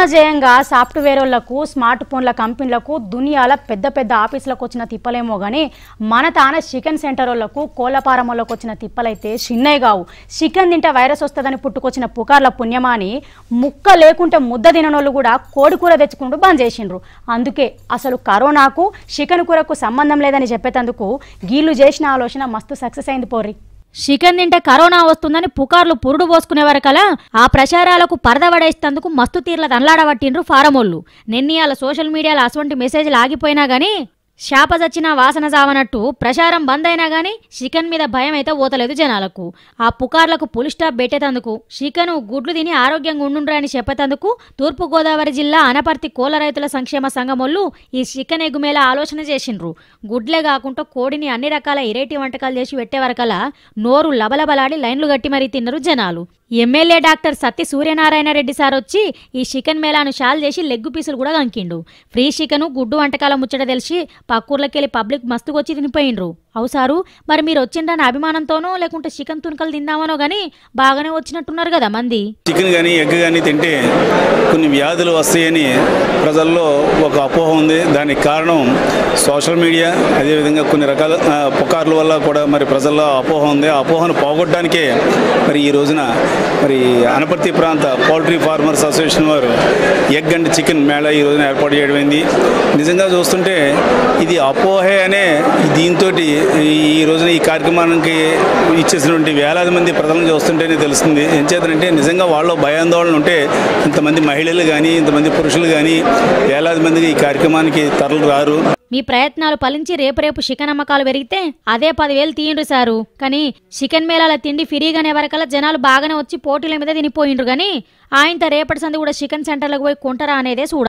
జయంగా software వాళ్ళకు smart ఫోన్ల కంపెనీలకు దునియాల పెద్ద పెద్ద ఆఫీసులకు వచ్చిన తిప్పలేమో కానీ మన తాన చికెన్ సెంటర్ వాళ్ళకు కోళ్ళపారం వాళ్ళకు వచ్చిన తిప్పలైతే చిన్నవి కావు చికెన్ తింటే వైరస్ వస్తుందని పుట్టుకొచ్చిన పుకార్ల పుణ్యమాని ముక్క లేకుంటే ముద్ద తిననోళ్ళు కూడా కోడి కూర తెచ్చుకుంటూ బంద్ చేసిండ్రు అందుకే అసలు కరోనాకు చికెన్ కూరకు సంబంధం లేదని చెప్పేటందుకు గీళ్ళు చేసిన ఆలోచన మస్తు సక్సెస్ అయింది పోర్రి చికెన్ తింటే కరోనా వస్తుందని పుకార్లు పురుడు పోసుకునే వరకలా ఆ ప్రచారాలకు పరద పడేస్తేందుకు మస్తు తీర్ల దండ్లాడబట్టిండ్రు ఫారమోళ్ళు నిన్నయాల సోషల్ మీడియాలో అటువంటి మెసేజ్లు ఆగిపోయినా గానీ శాప చచ్చిన వాసన సావనట్టు ప్రచారం బంద్ అయినా గానీ చికెన్ మీద భయం అయితే ఓతలేదు జనాలకు ఆ పుకార్లకు పులి స్టాప్ పెట్టేటందుకు చికెన్ గుడ్లు తిని ఆరోగ్యంగా ఉండుండ్రా అని చెప్పేటందుకు తూర్పు గోదావరి జిల్లా అనపర్తి కోల రైతుల సంక్షేమ సంఘమోళ్ళు ఈ చికెన్ ఎగుమేలా ఆలోచన చేసిండ్రు గుడ్లే కాకుండా కోడిని అన్ని రకాల ఇరేటి వంటకాలు చేసి పెట్టే వరకలా నోరు లబలబలాడి లైన్లు గట్టి మరీ తిన్నారు జనాలు MLA doctor Satti Suryanarayana Reddy sir వచ్చి ఈ చికెన్ మేళాను షాల్ చేసి లెగ్గు పీసులు కూడా కంకిండు ఫ్రీ చికెను గుడ్డు వంటకాల ముచ్చట తెలిసి పక్కూర్లకెళ్ళి పబ్లిక్ మస్తుకొచ్చి తినిపోయిండ్రు అవు సారు మరి మీరు వచ్చిండ్రని అభిమానంతోనో లేకుంటే చికెన్ తునకలు తిందామనో గానీ బాగానే వచ్చినట్టున్నారు కదా మంది చికెన్ కానీ ఎగ్ కానీ తింటే కొన్ని వ్యాధులు వస్తాయని ప్రజల్లో ఒక అపోహ ఉంది దానికి కారణం సోషల్ మీడియా అదేవిధంగా కొన్ని రకాల ఆ, పుకార్ల వల్ల కూడా మరి ప్రజల్లో అపోహ ఉంది ఆ అపోహను పోగొట్టడానికే మరి ఈ రోజున మరి అనపర్తి ప్రాంత పౌల్ట్రీ ఫార్మర్స్ అసోసియేషన్ వారు ఎగ్ అండ్ చికెన్ మేళా ఈ రోజున ఏర్పాటు చేయడమైంది నిజంగా చూస్తుంటే ఇది అపోహే అనే దీంతో ఈ రోజున ఈ కార్యక్రమానికి ఇచ్చేసినటువంటి వేలాది మంది ప్రజలను చూస్తుంటేనే తెలుస్తుంది ఏం చేతనంటే నిజంగా వాళ్ళు భయాందోళన ఉంటే ఇంతమంది మహిళలు కానీ ఇంతమంది పురుషులు కానీ వేలాది మందికి ఈ కార్యక్రమానికి తరలి రారు మీ ప్రయత్నాలు ఫలించి రేపు రేపు చికెన్ అమ్మకాలు పెరిగితే అదే పదివేలు తీయండ్రు సారు కానీ చికెన్ మేళాల తిండి ఫ్రీగానే వరకల్లా జనాలు బాగానే వచ్చి పోటీల మీద తినిపోయిండ్రు కానీ ఆయనతో రేపటి సంది కూడా చికెన్ సెంటర్లకు పోయి కొంటారా అనేదే చూడాలి